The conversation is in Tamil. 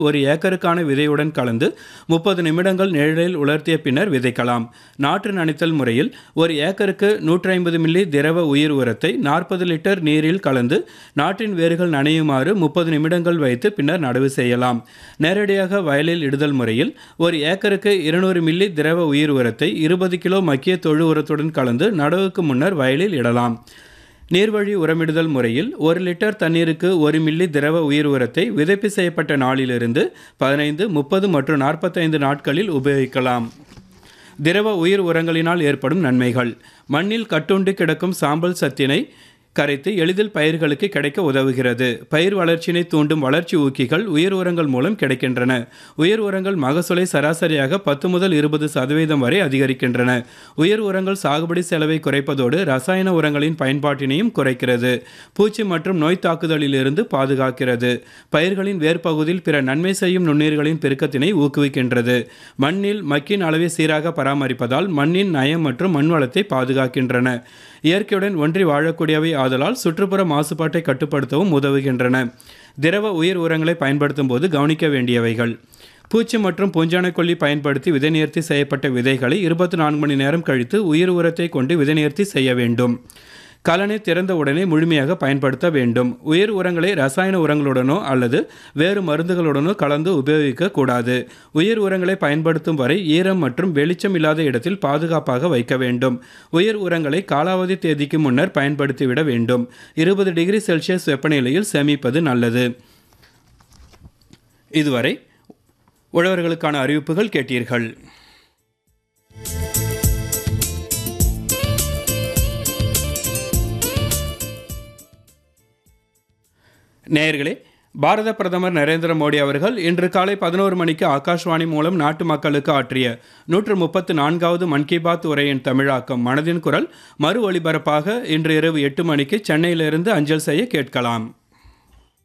ஒரு ஏக்கருக்கான விதையுடன் கலந்து முப்பது நிமிடங்கள் நிழலில் உலர்த்திய பின்னர் விதைக்கலாம் நாற்று நனைத்தல் முறையில் ஒரு ஏக்கருக்கு நூற்றி ஐம்பது மில்லி திரவ உயிர் உரத்தை நாற்பது லிட்டர் நீரில் கலந்து நாட்டின் வேர்கள் நனையுமாறு முப்பது நிமிடங்கள் வைத்து பின்னர் நடவு செய்யலாம் நேரடியாக வயலில் இடுதல் முறையில் ஒரு ஏக்கருக்கு இருநூறு மில்லி திரவ உயிர் உரத்தை இருபது கிலோ மக்கிய தொழு உரத்துடன் கலந்து நடவுக்கு முன்னர் வயலில் இடலாம் நீர்வழி உரமிடுதல் முறையில் ஒரு லிட்டர் தண்ணீருக்கு ஒரு மில்லி திரவ உயிர் உரத்தை விதைப்பு செய்யப்பட்ட நாளிலிருந்து பதினைந்து முப்பது மற்றும் நாற்பத்தைந்து நாட்களில் உபயோகிக்கலாம் திரவ உயிர் உரங்களினால் ஏற்படும் நன்மைகள் மண்ணில் கட்டுண்டு கிடக்கும் சாம்பல் சத்தினை கரைத்து எளிதில் பயிர்களுக்கு கிடைக்க உதவுகிறது பயிர் வளர்ச்சியினை தூண்டும் வளர்ச்சி ஊக்கிகள் உயிர் உரங்கள் மூலம் கிடைக்கின்றன உயிர் உரங்கள் மகசூலை சராசரியாக பத்து முதல் இருபது சதவீதம் வரை அதிகரிக்கின்றன உயிர் உரங்கள் சாகுபடி செலவை குறைப்பதோடு ரசாயன உரங்களின் பயன்பாட்டினையும் குறைக்கிறது பூச்சி மற்றும் நோய் தாக்குதலிலிருந்து பாதுகாக்கிறது பயிர்களின் வேர்ப்பகுதியில் பிற நன்மை செய்யும் நுண்ணுயிர்களின் பெருக்கத்தினை ஊக்குவிக்கின்றது மண்ணில் மக்கின் அளவை சீராக பராமரிப்பதால் மண்ணின் நயம் மற்றும் மண் வளத்தை பாதுகாக்கின்றன இயற்கையுடன் ஒன்றி வாழக்கூடியவை ஆதலால் சுற்றுப்புற மாசுபாட்டை கட்டுப்படுத்தவும் உதவுகின்றன திரவ உயிர் உரங்களை பயன்படுத்தும் போது கவனிக்க வேண்டியவைகள் பூச்சி மற்றும் பூஞ்சானக்கொல்லி பயன்படுத்தி விதைநேர்த்தி செய்யப்பட்ட விதைகளை இருபத்தி நான்கு மணி நேரம் கழித்து உயிர் உரத்தை கொண்டு விதைநேர்த்தி செய்ய வேண்டும் கலனை திறந்த உடனே முழுமையாக பயன்படுத்த வேண்டும் உயிர் உரங்களை ரசாயன உரங்களுடனோ அல்லது வேறு மருந்துகளுடனோ கலந்து உபயோகிக்க கூடாது உயிர் உரங்களை பயன்படுத்தும் வரை ஈரம் மற்றும் வெளிச்சம் இல்லாத இடத்தில் பாதுகாப்பாக வைக்க வேண்டும் உயிர் உரங்களை காலாவதி தேதிக்கு முன்னர் பயன்படுத்திவிட வேண்டும் இருபது டிகிரி செல்சியஸ் வெப்பநிலையில் சேமிப்பது நல்லது இதுவரை உழவர்களுக்கான அறிவிப்புகள் கேட்டீர்கள் நேயர்களே பாரத பிரதமர் நரேந்திர மோடி அவர்கள் இன்று காலை பதினோரு மணிக்கு ஆகாஷ்வாணி மூலம் நாட்டு மக்களுக்கு ஆற்றிய நூற்று முப்பத்து நான்காவது மன் கி பாத் உரையின் தமிழாக்கம் மனதின் குரல் மறு ஒளிபரப்பாக இன்று இரவு எட்டு மணிக்கு சென்னையிலிருந்து அஞ்சல் செய்ய கேட்கலாம்